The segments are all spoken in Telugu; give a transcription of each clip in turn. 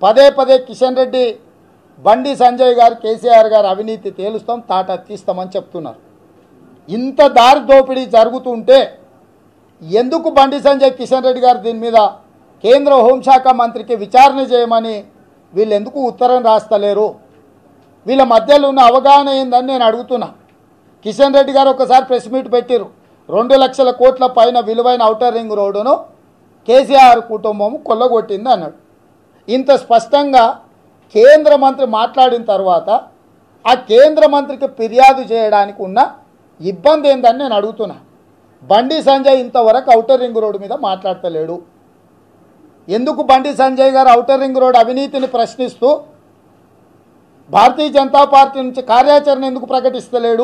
పదే పదే కిషన్ రెడ్డి బండి సంజయ్ గారు కేసీఆర్ గారు అవినీతి తేలుస్తాం తాట తీస్తామని చెప్తున్నారు ఇంత దారి దోపిడీ జరుగుతుంటే ఎందుకు బండి సంజయ్ కిషన్ రెడ్డి గారు దీని మీద కేంద్ర హోంశాఖ మంత్రికి విచారణ చేయమని వీళ్ళు ఎందుకు ఉత్తరం రాస్తలేరు వీళ్ళ మధ్యలో ఉన్న అవగాహన ఏందని నేను అడుగుతున్నా కిషన్ రెడ్డి గారు ఒకసారి ప్రెస్ మీట్ పెట్టిరు రెండు లక్షల కోట్ల పైన విలువైన ఔటర్ రింగ్ రోడ్డును కేసీఆర్ కుటుంబం కొల్లగొట్టింది అన్నాడు ఇంత స్పష్టంగా కేంద్ర మంత్రి మాట్లాడిన తర్వాత ఆ కేంద్ర మంత్రికి ఫిర్యాదు చేయడానికి ఉన్న ఇబ్బంది ఏందని నేను అడుగుతున్నా బండి సంజయ్ ఇంతవరకు ఔటర్ రింగ్ రోడ్డు మీద మాట్లాడతలేడు ఎందుకు బండి సంజయ్ గారు ఔటర్ రింగ్ రోడ్ అవినీతిని ప్రశ్నిస్తూ భారతీయ జనతా పార్టీ నుంచి కార్యాచరణ ఎందుకు ప్రకటిస్తలేడు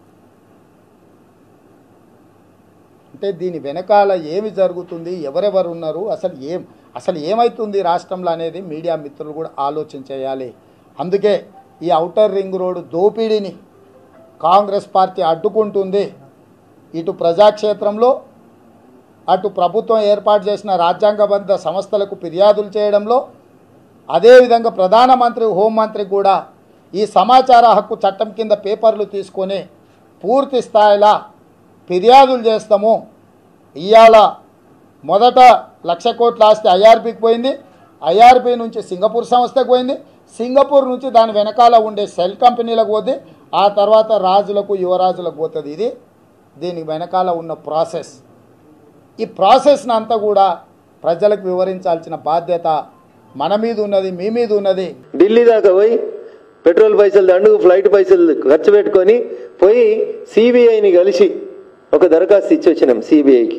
అంటే దీని వెనకాల ఏమి జరుగుతుంది ఎవరెవరు ఉన్నారు అసలు ఏం అసలు ఏమవుతుంది రాష్ట్రంలో అనేది మీడియా మిత్రులు కూడా ఆలోచన చేయాలి అందుకే ఈ ఔటర్ రింగ్ రోడ్డు దోపిడీని కాంగ్రెస్ పార్టీ అడ్డుకుంటుంది ఇటు ప్రజాక్షేత్రంలో అటు ప్రభుత్వం ఏర్పాటు చేసిన రాజ్యాంగబద్ధ సంస్థలకు ఫిర్యాదులు చేయడంలో అదేవిధంగా ప్రధానమంత్రి హోంమంత్రి కూడా ఈ సమాచార హక్కు చట్టం కింద పేపర్లు తీసుకొని పూర్తి స్థాయిలో ఫిర్యాదులు చేస్తాము ఇవాళ మొదట లక్ష కోట్ల ఆస్తి ఐఆర్బికి పోయింది ఐఆర్బి నుంచి సింగపూర్ సంస్థకు పోయింది సింగపూర్ నుంచి దాని వెనకాల ఉండే సెల్ కంపెనీలకు పోతే ఆ తర్వాత రాజులకు యువరాజులకు పోతుంది ఇది దీని వెనకాల ఉన్న ప్రాసెస్ ఈ ప్రాసెస్ని అంతా కూడా ప్రజలకు వివరించాల్సిన బాధ్యత మన మీద ఉన్నది మీ మీద ఉన్నది ఢిల్లీ దాకా పోయి పెట్రోల్ పైసలు దండుకు ఫ్లైట్ పైసలు ఖర్చు పెట్టుకొని పోయి సిబిఐని కలిసి ఒక దరఖాస్తు ఇచ్చి వచ్చినాం సిబిఐకి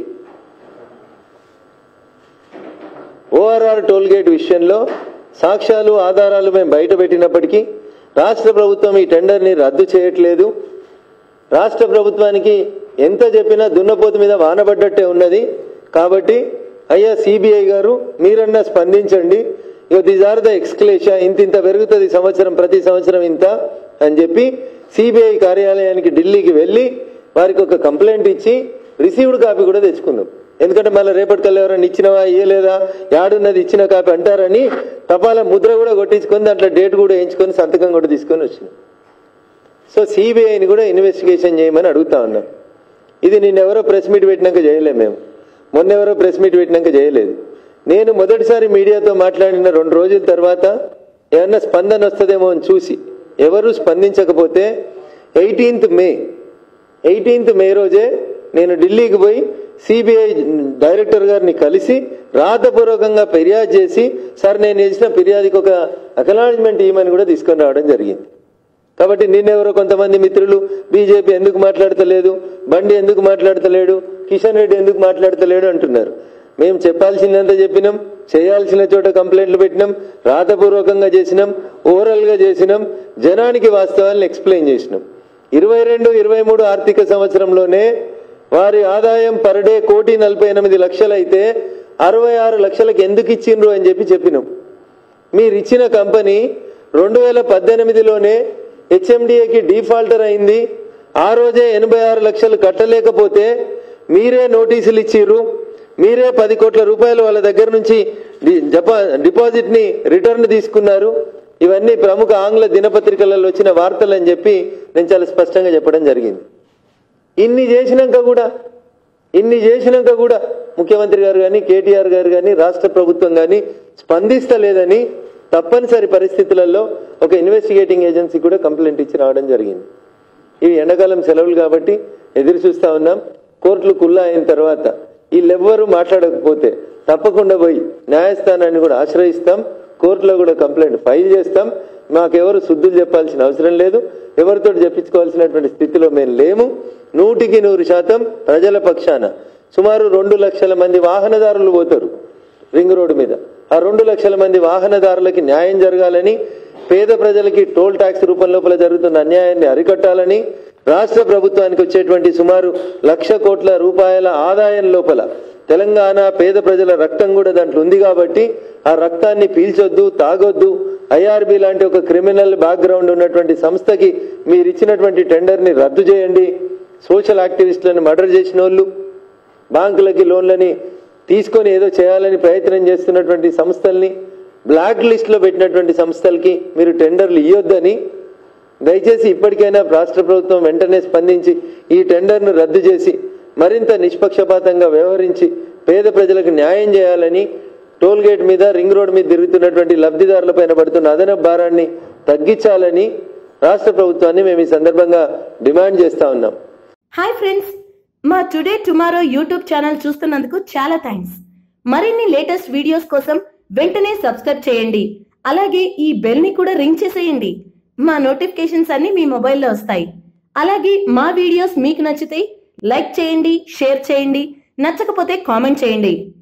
ఓఆర్ఆర్ టోల్ గేట్ విషయంలో సాక్ష్యాలు ఆధారాలు మేము బయట పెట్టినప్పటికీ రాష్ట్ర ప్రభుత్వం ఈ టెండర్ని రద్దు చేయట్లేదు రాష్ట్ర ప్రభుత్వానికి ఎంత చెప్పినా దున్నపోతు మీద వానబడ్డట్టే ఉన్నది కాబట్టి అయ్యా సిబిఐ గారు మీరన్నా స్పందించండి ఇక దీస్ ఆర్ ద ఎక్స్క్లేషా ఇంత ఇంత పెరుగుతుంది సంవత్సరం ప్రతి సంవత్సరం ఇంత అని చెప్పి సిబిఐ కార్యాలయానికి ఢిల్లీకి వెళ్ళి వారికి ఒక కంప్లైంట్ ఇచ్చి రిసీవ్డ్ కాపీ కూడా తెచ్చుకున్నాం ఎందుకంటే మళ్ళీ రేపటికల్లా ఎవరైనా ఇచ్చినవా ఇయ్యలేదా యాడున్నది ఇచ్చిన కాపీ అంటారని తపాల ముద్ర కూడా కొట్టించుకొని దాంట్లో డేట్ కూడా వేయించుకొని సంతకం కూడా తీసుకొని వచ్చినాం సో సిబిఐని కూడా ఇన్వెస్టిగేషన్ చేయమని అడుగుతా ఉన్నాం ఇది నిన్నెవరో ప్రెస్ మీట్ పెట్టినాక చేయలేము మేము మొన్నెవరో ప్రెస్ మీట్ పెట్టినాక చేయలేదు నేను మొదటిసారి మీడియాతో మాట్లాడిన రెండు రోజుల తర్వాత ఏమన్నా స్పందన వస్తుందేమో అని చూసి ఎవరు స్పందించకపోతే ఎయిటీన్త్ మే ఎయిటీన్త్ మే రోజే నేను ఢిల్లీకి పోయి సిబిఐ డైరెక్టర్ గారిని కలిసి రాతపూర్వకంగా ఫిర్యాదు చేసి సార్ నేను చేసిన ఫిర్యాదుకి ఒక అకనాలజ్మెంట్ ఇవ్వమని కూడా తీసుకొని రావడం జరిగింది కాబట్టి నిన్నెవరో కొంతమంది మిత్రులు బీజేపీ ఎందుకు మాట్లాడతలేదు బండి ఎందుకు మాట్లాడతలేడు కిషన్ రెడ్డి ఎందుకు మాట్లాడతలేడు అంటున్నారు మేము చెప్పాల్సిందంతా చెప్పినాం చేయాల్సిన చోట కంప్లైంట్లు పెట్టినాం రాతపూర్వకంగా చేసినాం ఓవరాల్ గా చేసినాం జనానికి వాస్తవాలను ఎక్స్ప్లెయిన్ చేసినాం ఇరవై రెండు ఇరవై మూడు ఆర్థిక సంవత్సరంలోనే వారి ఆదాయం పర్ డే కోటి నలభై ఎనిమిది లక్షలైతే అరవై ఆరు లక్షలకు ఎందుకు ఇచ్చిండ్రు అని చెప్పి చెప్పినాం మీరు ఇచ్చిన కంపెనీ రెండు వేల పద్దెనిమిదిలోనే హెచ్ఎండిఏకి డిఫాల్టర్ అయింది ఆ రోజే ఎనభై ఆరు లక్షలు కట్టలేకపోతే మీరే నోటీసులు ఇచ్చిర్రు మీరే పది కోట్ల రూపాయలు వాళ్ళ దగ్గర నుంచి డి- జపా డిపాజిట్ ని రిటర్న్ తీసుకున్నారు ఇవన్నీ ప్రముఖ ఆంగ్ల దినపత్రికలలో వచ్చిన వార్తలు అని చెప్పి నేను చాలా స్పష్టంగా చెప్పడం జరిగింది ఇన్ని చేసినాక కూడా ఇన్ని చేసినాక కూడా ముఖ్యమంత్రి గారు కానీ కేటీఆర్ గారు కానీ రాష్ట్ర ప్రభుత్వం కానీ స్పందిస్తలేదని తప్పనిసరి పరిస్థితులలో ఒక ఇన్వెస్టిగేటింగ్ ఏజెన్సీ కూడా కంప్లైంట్ ఇచ్చి రావడం జరిగింది ఇవి ఎండాకాలం సెలవులు కాబట్టి ఎదురు చూస్తా ఉన్నాం కోర్టులు కుల్లా అయిన తర్వాత వీళ్ళెవ్వరూ మాట్లాడకపోతే తప్పకుండా పోయి న్యాయస్థానాన్ని కూడా ఆశ్రయిస్తాం కోర్టులో కూడా కంప్లైంట్ ఫైల్ చేస్తాం మాకెవరు శుద్ధులు చెప్పాల్సిన అవసరం లేదు ఎవరితో చెప్పించుకోవాల్సినటువంటి స్థితిలో మేము లేము నూటికి నూరు శాతం ప్రజల పక్షాన సుమారు రెండు లక్షల మంది వాహనదారులు పోతారు రింగ్ రోడ్డు మీద ఆ రెండు లక్షల మంది వాహనదారులకి న్యాయం జరగాలని పేద ప్రజలకి టోల్ ట్యాక్స్ రూపం లోపల జరుగుతున్న అన్యాయాన్ని అరికట్టాలని రాష్ట్ర ప్రభుత్వానికి వచ్చేటువంటి సుమారు లక్ష కోట్ల రూపాయల ఆదాయం లోపల తెలంగాణ పేద ప్రజల రక్తం కూడా దాంట్లో ఉంది కాబట్టి ఆ రక్తాన్ని పీల్చొద్దు తాగొద్దు ఐఆర్బి లాంటి ఒక క్రిమినల్ బ్యాక్గ్రౌండ్ ఉన్నటువంటి సంస్థకి మీరు ఇచ్చినటువంటి టెండర్ని రద్దు చేయండి సోషల్ యాక్టివిస్టులను మర్డర్ చేసిన వాళ్ళు బ్యాంకులకి లోన్లని తీసుకొని ఏదో చేయాలని ప్రయత్నం చేస్తున్నటువంటి సంస్థల్ని బ్లాక్ లిస్ట్లో పెట్టినటువంటి సంస్థలకి మీరు టెండర్లు ఇవ్వొద్దని దయచేసి ఇప్పటికైనా రాష్ట్ర ప్రభుత్వం వెంటనే స్పందించి ఈ టెండర్ను రద్దు చేసి మరింత నిష్పక్షపాతంగా వ్యవహరించి పేద ప్రజలకు న్యాయం చేయాలని టోల్ గేట్ మీద రింగ్ రోడ్ మీద తిరుగుతున్నటువంటి లబ్ధిదారులపైన పడుతున్న అదనపు భారాన్ని తగ్గించాలని రాష్ట్ర ప్రభుత్వాన్ని మేము ఈ సందర్భంగా డిమాండ్ చేస్తా ఉన్నాం హాయ్ ఫ్రెండ్స్ మా టుడే టుమారో యూట్యూబ్ ఛానల్ చూస్తున్నందుకు చాలా థ్యాంక్స్ మరిన్ని లేటెస్ట్ వీడియోస్ కోసం వెంటనే సబ్స్క్రైబ్ చేయండి అలాగే ఈ బెల్ ని కూడా రింగ్ చేసేయండి మా నోటిఫికేషన్స్ అన్ని మీ మొబైల్లో వస్తాయి అలాగే మా వీడియోస్ మీకు నచ్చితే లైక్ చేయండి షేర్ చేయండి నచ్చకపోతే కామెంట్ చేయండి